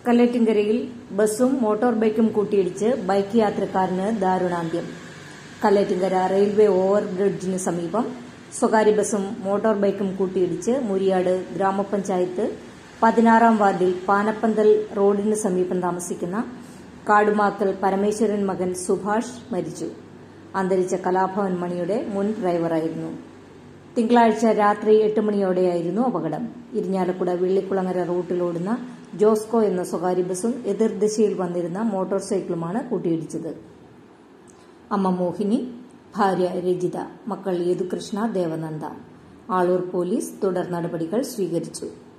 കല്ലറ്റിങ്കരയിൽ ബസും മോട്ടോർ ബൈക്കും കൂട്ടിയിടിച്ച് ബൈക്ക് യാത്രക്കാരന് ദാരുണാന്ത്യം കല്ലറ്റിങ്കര റെയിൽവേ ഓവർ ബ്രിഡ്ജിന് സമീപം സ്വകാര്യ ബസും മോട്ടോർ ബൈക്കും കൂട്ടിയിടിച്ച് മുരിയാട് ഗ്രാമപഞ്ചായത്ത് പതിനാറാം വാർഡിൽ പാനപ്പന്തൽ റോഡിന് സമീപം താമസിക്കുന്ന കാടുമാക്കൽ പരമേശ്വരൻ മകൻ സുഭാഷ് മരിച്ചു അന്തരിച്ച കലാഭവൻ മണിയുടെ മുൻ ഡ്രൈവറായിരുന്നു തിങ്കളാഴ്ച രാത്രി എട്ട് മണിയോടെയായിരുന്നു അപകടം ഇരിഞ്ഞാലക്കുട വെള്ളിക്കുളങ്ങര റൂട്ടിലോടുന്ന ജോസ്കോ എന്ന സ്വകാര്യ ബസും എതിർദിശയിൽ വന്നിരുന്ന മോട്ടോർ സൈക്കിളുമാണ് കൂട്ടിയിടിച്ചത് അമ്മ മോഹിനി ഭാര്യ രജിത മക്കൾ യദുകൃഷ്ണ ദേവനന്ദ ആളൂർ പോലീസ് തുടർ നടപടികൾ സ്വീകരിച്ചു